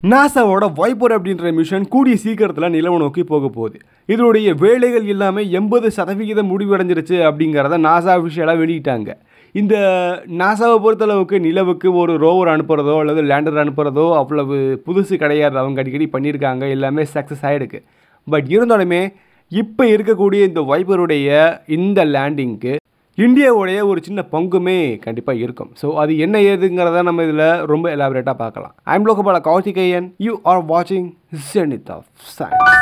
நாசாவோட wiper அப்படின்ற mission கூடிய சீக்கிரத்தில் நிலவு நோக்கி போக போகுது இதனுடைய வேலைகள் எல்லாமே எண்பது சதவிகிதம் முடிவடைஞ்சிருச்சு அப்படிங்கிறத நாசா அஃபிஷியலாக வெளியிட்டாங்க இந்த நாசாவை பொறுத்தளவுக்கு நிலவுக்கு ஒரு ரோவர் அனுப்புகிறதோ அல்லது லேண்டர் அனுப்புகிறதோ அவ்வளவு புதுசு கிடையாது அவங்க அடிக்கடி பண்ணியிருக்காங்க எல்லாமே சக்ஸஸ் ஆகிடுக்கு பட் இருந்தாலுமே இப்போ இருக்கக்கூடிய இந்த வைப்பருடைய இந்த லேண்டிங்க்கு இந்தியாவுடைய ஒரு சின்ன பங்குமே கண்டிப்பாக இருக்கும் ஸோ அது என்ன ஏதுங்கிறத நம்ம இதில் ரொம்ப எலாபரேட்டாக பார்க்கலாம் I'm Lokapala Karthikeyan you are வாட்சிங் ஜெனித் ஆஃப் சயின்ஸ்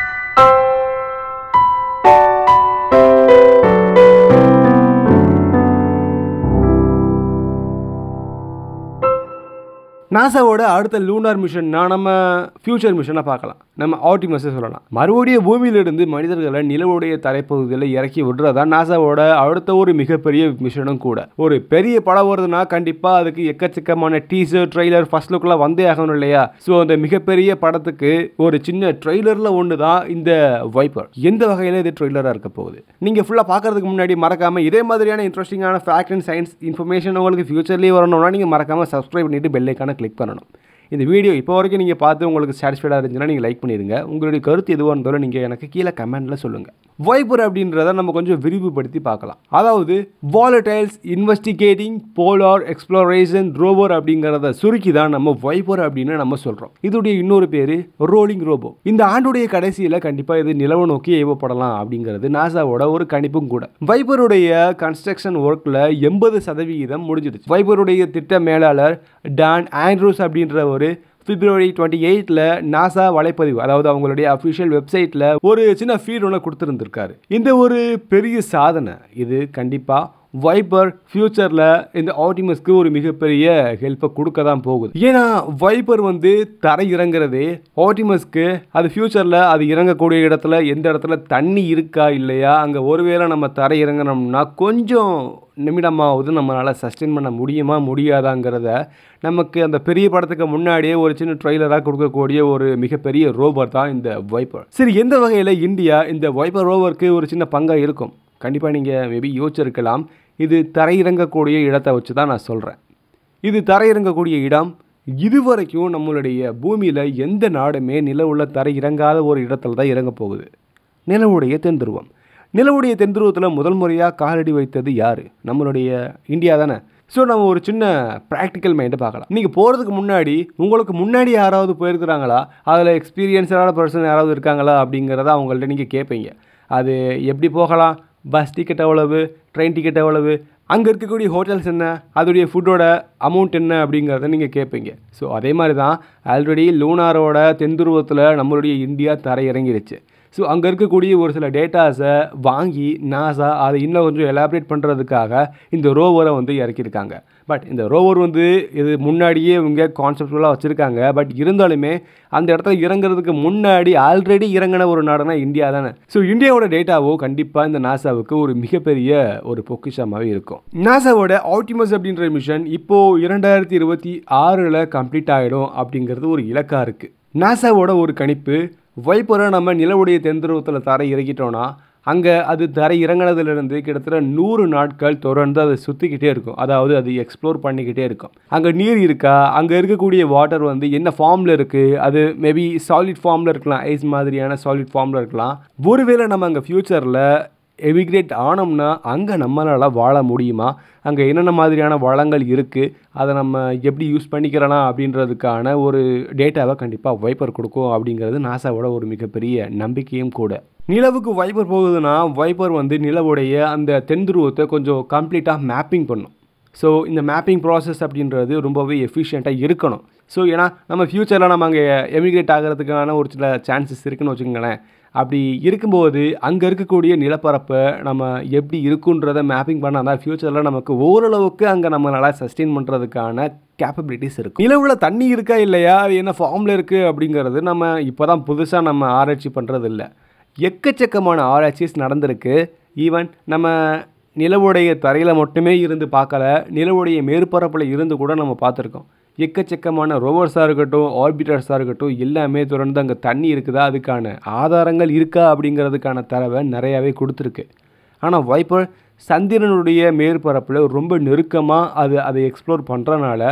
நாசாவோட அடுத்த லூனார் மிஷன்னா நம்ம ஃபியூச்சர் மிஷனை பார்க்கலாம் நம்ம ஆப்டிமஸை சொல்லலாம் மறுபடியும் பூமியிலிருந்து மனிதர்களை நிலவுடைய தரைப்பகுதியில் இறக்கி விடுறதா நாசாவோட அடுத்த ஒரு மிகப்பெரிய மிஷனும் கூட ஒரு பெரிய படம் வருதுன்னா கண்டிப்பாக அதுக்கு எக்கச்சக்கமான டீசர் ட்ரெய்லர் ஃபர்ஸ்ட் லுக்கில் வந்தே ஆகணும் இல்லையா ஸோ அந்த மிகப்பெரிய படத்துக்கு ஒரு சின்ன ட்ரெய்லரில் ஒன்று தான் இந்த வைப்பர் எந்த வகையில் இது ட்ரெய்லராக இருக்க போகுது நீங்கள் ஃபுல்லாக பார்க்கறதுக்கு முன்னாடி மறக்காமல் இதே மாதிரியான இன்ட்ரெஸ்டிங்கான ஃபேக்ட் அண்ட் சயின்ஸ் இன்ஃபர்மேஷன் உங்களுக்கு ஃபியூச்சர்லேயே வரணும்னா நீங்கள் மறக்காமல் சப்ஸ்கிரைப் பண்ணிட்டு பெல் ஐக்கான கிளிக் பண்ணணும் இந்த வீடியோ இப்போ வரைக்கும் நீங்கள் பார்த்து உங்களுக்கு சாட்டிஸ்ஃபைடாக இருந்துச்சுன்னா நீங்கள் லைக் பண்ணிடுங்க உங்களுடைய கருத்து எதுவாக இருந்தாலும் நீங்கள் எனக்கு கீழே கமெண்ட்டில் சொல்லுங்கள் வைப்பர் அப்படின்றத நம்ம கொஞ்சம் விரிவுபடுத்தி பார்க்கலாம் அதாவது volatiles investigating polar exploration rover அப்படிங்கிறத சுருக்கி தான் நம்ம வைப்பர் அப்படின்னு நம்ம சொல்கிறோம் இதோடைய இன்னொரு பேர் ரோலிங் ரோபோ இந்த ஆண்டுடைய கடைசியில் கண்டிப்பாக இது நிலவு நோக்கி ஏவப்படலாம் அப்படிங்கிறது நாசாவோட ஒரு கணிப்பும் கூட வைப்பருடைய கன்ஸ்ட்ரக்ஷன் ஒர்க்கில் எண்பது சதவிகிதம் முடிஞ்சிடுச்சு வைப்பருடைய திட்ட மேலாளர் டான் ஆண்ட்ரூஸ் அப்படின்ற ஒரு பிப்ரவரி டுவெண்ட்டி எயிட்டில் நாசா வலைப்பதிவு அதாவது அவங்களுடைய அஃபிஷியல் வெப்சைட்டில் ஒரு சின்ன ஃபீட் ஒன்று கொடுத்துருந்துருக்காரு இந்த ஒரு பெரிய சாதனை இது கண்டிப்பாக வைப்பர் ஃப்யூச்சரில் இந்த ஆப்டிமஸ்க்கு ஒரு மிகப்பெரிய ஹெல்ப்பை கொடுக்க தான் போகுது ஏன்னா வைப்பர் வந்து தரை இறங்குறதே ஆப்டிமஸ்க்கு அது ஃப்யூச்சரில் அது இறங்கக்கூடிய இடத்துல எந்த இடத்துல தண்ணி இருக்கா இல்லையா அங்கே ஒருவேளை நம்ம தரை இறங்கினோம்னா கொஞ்சம் நிமிடமாவது நம்மளால் சஸ்டெயின் பண்ண முடியுமா முடியாதாங்கிறத நமக்கு அந்த பெரிய படத்துக்கு முன்னாடியே ஒரு சின்ன ட்ரெய்லராக கொடுக்கக்கூடிய ஒரு மிகப்பெரிய ரோவர் தான் இந்த வைப்பர் சரி எந்த வகையில் இந்தியா இந்த வைப்பர் ரோவருக்கு ஒரு சின்ன பங்காக இருக்கும் கண்டிப்பாக நீங்கள் மேபி யோசிச்சிருக்கலாம் இது தரையிறங்கக்கூடிய இடத்தை வச்சு தான் நான் சொல்கிறேன் இது தரையிறங்கக்கூடிய இடம் இதுவரைக்கும் நம்மளுடைய பூமியில் எந்த நாடுமே நிலவுள்ள தரை இறங்காத ஒரு இடத்துல தான் இறங்க போகுது நிலவுடைய தென் துருவம் நிலவுடைய தென் துருவத்தில் முதல் முறையாக காலடி வைத்தது யார் நம்மளுடைய இந்தியா தானே ஸோ நம்ம ஒரு சின்ன ப்ராக்டிக்கல் மைண்டை பார்க்கலாம் நீங்கள் போகிறதுக்கு முன்னாடி உங்களுக்கு முன்னாடி யாராவது போயிருக்கிறாங்களா அதில் எக்ஸ்பீரியன்ஸான பர்சன் யாராவது இருக்காங்களா அப்படிங்கிறத அவங்கள்ட்ட நீங்கள் கேட்பீங்க அது எப்படி போகலாம் பஸ் டிக்கெட் எவ்வளவு ட்ரெயின் டிக்கெட் எவ்வளவு அங்கே இருக்கக்கூடிய ஹோட்டல்ஸ் என்ன அதோடைய ஃபுட்டோட அமௌண்ட் என்ன அப்படிங்கிறத நீங்கள் கேட்பீங்க ஸோ அதே மாதிரி தான் ஆல்ரெடி லூனாரோட தென்துருவத்தில் நம்மளுடைய இந்தியா தரை இறங்கிடுச்சு ஸோ அங்கே இருக்கக்கூடிய ஒரு சில டேட்டாஸை வாங்கி நாசா அதை இன்னும் கொஞ்சம் எலாபரேட் பண்ணுறதுக்காக இந்த ரோவரை வந்து இறக்கியிருக்காங்க பட் இந்த ரோவர் வந்து இது முன்னாடியே இவங்க கான்செப்டுவலாக வச்சுருக்காங்க பட் இருந்தாலுமே அந்த இடத்துல இறங்குறதுக்கு முன்னாடி ஆல்ரெடி இறங்கின ஒரு நாடுனா இந்தியா தானே ஸோ இந்தியாவோட டேட்டாவோ கண்டிப்பாக இந்த நாசாவுக்கு ஒரு மிகப்பெரிய ஒரு பொக்கிஷமாகவே இருக்கும் நாசாவோட ஆப்டிமஸ் அப்படின்ற மிஷன் இப்போது இரண்டாயிரத்தி இருபத்தி ஆறில் கம்ப்ளீட் ஆகிடும் அப்படிங்கிறது ஒரு இலக்காக இருக்குது நாசாவோட ஒரு கணிப்பு வைப்பரை நம்ம நிலவுடைய தென்துருவத்தில் தரை இறக்கிட்டோன்னா அங்கே அது தரை இறங்கினதுலேருந்து கிட்டத்தட்ட நூறு நாட்கள் தொடர்ந்து அதை சுற்றிக்கிட்டே இருக்கும் அதாவது அது எக்ஸ்ப்ளோர் பண்ணிக்கிட்டே இருக்கும் அங்கே நீர் இருக்கா அங்கே இருக்கக்கூடிய வாட்டர் வந்து என்ன ஃபார்மில் இருக்குது அது மேபி சாலிட் ஃபார்மில் இருக்கலாம் ஐஸ் மாதிரியான சாலிட் ஃபார்மில் இருக்கலாம் ஒருவேளை நம்ம அங்கே ஃப்யூச்சரில் எமிக்ரேட் ஆனோம்னா அங்கே நம்மளால் வாழ முடியுமா அங்கே என்னென்ன மாதிரியான வளங்கள் இருக்குது அதை நம்ம எப்படி யூஸ் பண்ணிக்கிறலாம் அப்படின்றதுக்கான ஒரு டேட்டாவை கண்டிப்பாக வைப்பர் கொடுக்கும் அப்படிங்கிறது நாசாவோட ஒரு மிகப்பெரிய நம்பிக்கையும் கூட நிலவுக்கு வைப்பர் போகுதுன்னா வைப்பர் வந்து நிலவுடைய அந்த தென்துருவத்தை கொஞ்சம் கம்ப்ளீட்டாக மேப்பிங் பண்ணும் ஸோ இந்த மேப்பிங் ப்ராசஸ் அப்படின்றது ரொம்பவே எஃபிஷியண்ட்டாக இருக்கணும் ஸோ ஏன்னா நம்ம ஃப்யூச்சரில் நம்ம அங்கே எமிக்ரேட் ஆகிறதுக்கான ஒரு சில சான்சஸ் இருக்குன்னு வச்சுக்கோங்களேன் அப்படி இருக்கும்போது அங்கே இருக்கக்கூடிய நிலப்பரப்பை நம்ம எப்படி இருக்குன்றதை மேப்பிங் பண்ணால் தான் ஃப்யூச்சரில் நமக்கு ஓரளவுக்கு அங்கே நம்மளால் சஸ்டெயின் பண்ணுறதுக்கான கேப்பபிலிட்டிஸ் இருக்கும் நிலவில் தண்ணி இருக்கா இல்லையா அது என்ன ஃபார்மில் இருக்குது அப்படிங்கிறது நம்ம இப்போ தான் புதுசாக நம்ம ஆராய்ச்சி பண்ணுறது இல்லை எக்கச்சக்கமான ஆராய்ச்சிஸ் நடந்திருக்கு ஈவன் நம்ம நிலவுடைய தரையில் மட்டுமே இருந்து பார்க்கல நிலவுடைய மேற்பரப்பில் இருந்து கூட நம்ம பார்த்துருக்கோம் எக்கச்சக்கமான ரோவர்ஸாக இருக்கட்டும் ஆர்பிட்டர்ஸாக இருக்கட்டும் எல்லாமே தொடர்ந்து அங்கே தண்ணி இருக்குதா அதுக்கான ஆதாரங்கள் இருக்கா அப்படிங்கிறதுக்கான தரவை நிறையாவே கொடுத்துருக்கு ஆனால் வைப்பர் சந்திரனுடைய மேற்பரப்பில் ரொம்ப நெருக்கமாக அது அதை எக்ஸ்ப்ளோர் பண்ணுறனால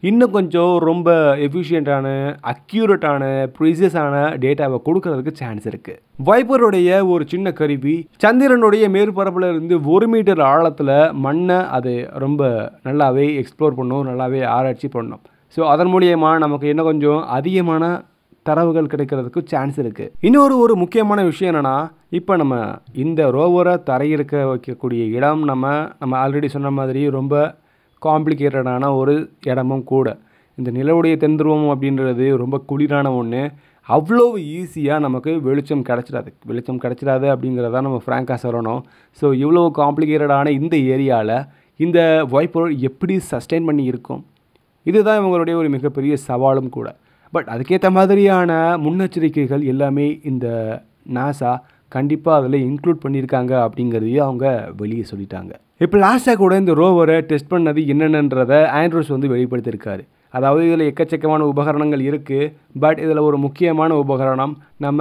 இன்னும் கொஞ்சம் ரொம்ப எஃபிஷியண்ட்டான அக்யூரேட்டான ப்ரீசியஸான டேட்டாவை கொடுக்கறதுக்கு சான்ஸ் இருக்குது வைப்பருடைய ஒரு சின்ன கருவி சந்திரனுடைய மேற்பரப்பில் இருந்து ஒரு மீட்டர் ஆழத்தில் மண்ணை அது ரொம்ப நல்லாவே எக்ஸ்ப்ளோர் பண்ணும் நல்லாவே ஆராய்ச்சி பண்ணும் ஸோ அதன் மூலியமாக நமக்கு இன்னும் கொஞ்சம் அதிகமான தரவுகள் கிடைக்கிறதுக்கு சான்ஸ் இருக்குது இன்னொரு ஒரு முக்கியமான விஷயம் என்னென்னா இப்போ நம்ம இந்த ரோவரை தரையிருக்க வைக்கக்கூடிய இடம் நம்ம நம்ம ஆல்ரெடி சொன்ன மாதிரி ரொம்ப காம்ப்ளிகேட்டடான ஒரு இடமும் கூட இந்த நிலவுடைய தென்துருவம் அப்படின்றது ரொம்ப குளிரான ஒன்று அவ்வளோ ஈஸியாக நமக்கு வெளிச்சம் கிடச்சிடாது வெளிச்சம் கிடச்சிடாது அப்படிங்கிறத நம்ம ஃப்ராங்காக சொல்லணும் ஸோ இவ்வளோ காம்ப்ளிகேட்டடான இந்த ஏரியாவில் இந்த வாய்ப்பொருள் எப்படி சஸ்டெயின் பண்ணி இருக்கும் இதுதான் இவங்களுடைய ஒரு மிகப்பெரிய சவாலும் கூட பட் அதுக்கேற்ற மாதிரியான முன்னெச்சரிக்கைகள் எல்லாமே இந்த நாசா கண்டிப்பாக அதில் இன்க்ளூட் பண்ணியிருக்காங்க அப்படிங்கிறதையும் அவங்க வெளியே சொல்லிட்டாங்க இப்போ லாஸ்ட்டாக கூட இந்த ரோவரை டெஸ்ட் பண்ணது என்னென்னன்றதை ஆண்ட்ரோஸ் வந்து வெளிப்படுத்தியிருக்காரு அதாவது இதில் எக்கச்சக்கமான உபகரணங்கள் இருக்குது பட் இதில் ஒரு முக்கியமான உபகரணம் நம்ம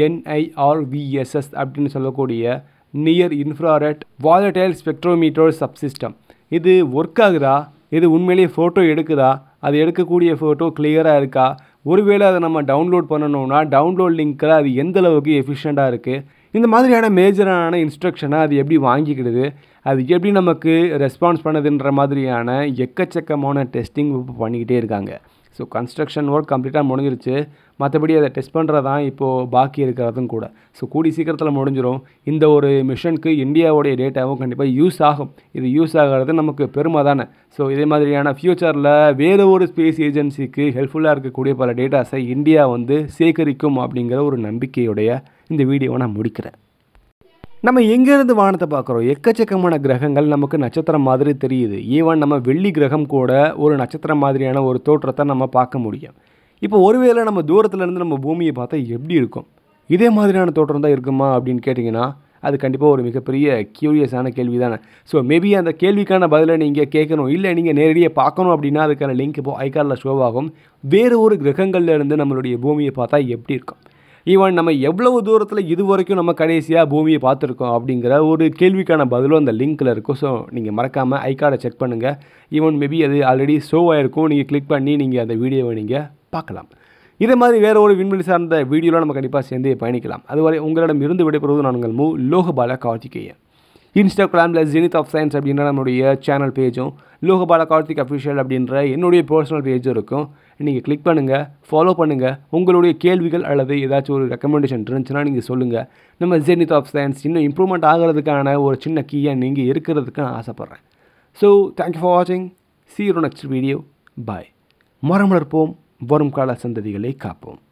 என்ஐஆர்விஎஸ்எஸ் அப்படின்னு சொல்லக்கூடிய near infrared volatile spectrometer subsystem இது ஒர்க் ஆகுதா இது உண்மையிலேயே ஃபோட்டோ எடுக்குதா அது எடுக்கக்கூடிய ஃபோட்டோ கிளியராக இருக்கா ஒருவேளை அதை நம்ம டவுன்லோட் பண்ணணும்னா டவுன்லோட் லிங்க்கில் அது எந்த அளவுக்கு எஃபிஷியண்ட்டாக இருக்குது இந்த மாதிரியான மேஜரான இன்ஸ்ட்ரக்ஷனை அது எப்படி வாங்கிக்கிடுது அது எப்படி நமக்கு ரெஸ்பான்ஸ் பண்ணுதுன்ற மாதிரியான எக்கச்சக்கமான டெஸ்டிங் இப்போ பண்ணிக்கிட்டே இருக்காங்க ஸோ கன்ஸ்ட்ரக்ஷன் ஒர்க் கம்ப்ளீட்டாக முடிஞ்சிருச்சு மற்றபடி அதை டெஸ்ட் பண்ணுறது தான் இப்போது பாக்கி இருக்கிறதும் கூட ஸோ கூடி சீக்கிரத்தில் முடிஞ்சிடும் இந்த ஒரு மிஷனுக்கு இந்தியாவுடைய டேட்டாவும் கண்டிப்பாக யூஸ் ஆகும் இது யூஸ் ஆகிறது நமக்கு பெருமை தானே ஸோ இதே மாதிரியான ஃப்யூச்சரில் வேறு ஒரு ஸ்பேஸ் ஏஜென்சிக்கு ஹெல்ப்ஃபுல்லாக இருக்கக்கூடிய பல டேட்டாஸை இந்தியா வந்து சேகரிக்கும் அப்படிங்கிற ஒரு நம்பிக்கையுடைய இந்த வீடியோவை நான் முடிக்கிறேன் நம்ம எங்கேருந்து வானத்தை பார்க்குறோம் எக்கச்சக்கமான கிரகங்கள் நமக்கு நட்சத்திரம் மாதிரி தெரியுது ஈவன் நம்ம வெள்ளி கிரகம் கூட ஒரு நட்சத்திரம் மாதிரியான ஒரு தோற்றத்தை நம்ம பார்க்க முடியும் இப்போ ஒருவேளை நம்ம தூரத்துல இருந்து நம்ம பூமியை பார்த்தா எப்படி இருக்கும் இதே மாதிரியான தோற்றம் தான் இருக்குமா அப்படின்னு கேட்டிங்கன்னா அது கண்டிப்பாக ஒரு மிகப்பெரிய க்யூரியஸான கேள்வி தானே ஸோ மேபி அந்த கேள்விக்கான பதிலை நீங்கள் கேட்கணும் இல்லை நீங்கள் நேரடியாக பார்க்கணும் அப்படின்னா அதுக்கான லிங்க் இப்போ ஐகார்டில் ஷோ ஆகும் வேறு ஒரு கிரகங்கள்ல இருந்து நம்மளுடைய பூமியை பார்த்தா எப்படி இருக்கும் ஈவன் நம்ம எவ்வளவு தூரத்தில் இது வரைக்கும் நம்ம கடைசியாக பூமியை பார்த்துருக்கோம் அப்படிங்கிற ஒரு கேள்விக்கான பதிலும் அந்த லிங்க்கில் இருக்கும் ஸோ நீங்கள் மறக்காமல் ஐகார்டை செக் பண்ணுங்கள் ஈவன் மேபி அது ஆல்ரெடி ஷோ ஆகிருக்கும் நீங்கள் கிளிக் பண்ணி நீங்கள் அந்த வீடியோவை நீங்கள் பார்க்கலாம் இதே மாதிரி வேறு ஒரு விண்வெளி சார்ந்த வீடியோவில் நம்ம கண்டிப்பாக சேர்ந்து பயணிக்கலாம் அதுவரை உங்களிடம் இருந்து விடைபெறுவது நான் உங்கள் மூ லோகபால கார்த்திகேயன் இன்ஸ்டாகிராமில் ஜெனித் ஆஃப் சயின்ஸ் அப்படின்ற நம்மளுடைய சேனல் பேஜும் லோகபால கார்த்திக் அஃபிஷியல் அப்படின்ற என்னுடைய பர்சனல் பேஜும் இருக்கும் நீங்கள் கிளிக் பண்ணுங்கள் ஃபாலோ பண்ணுங்கள் உங்களுடைய கேள்விகள் அல்லது ஏதாச்சும் ஒரு ரெக்கமெண்டேஷன் இருந்துச்சுன்னா நீங்கள் சொல்லுங்கள் நம்ம ஜெனித் ஆஃப் சயின்ஸ் இன்னும் இம்ப்ரூவ்மெண்ட் ஆகிறதுக்கான ஒரு சின்ன கீயாக நீங்கள் இருக்கிறதுக்கு நான் ஆசைப்பட்றேன் ஸோ தேங்க்யூ ஃபார் வாட்சிங் see you next video bye மரம் வளர்ப்போம் வரும் கால சந்ததிகளை காப்போம்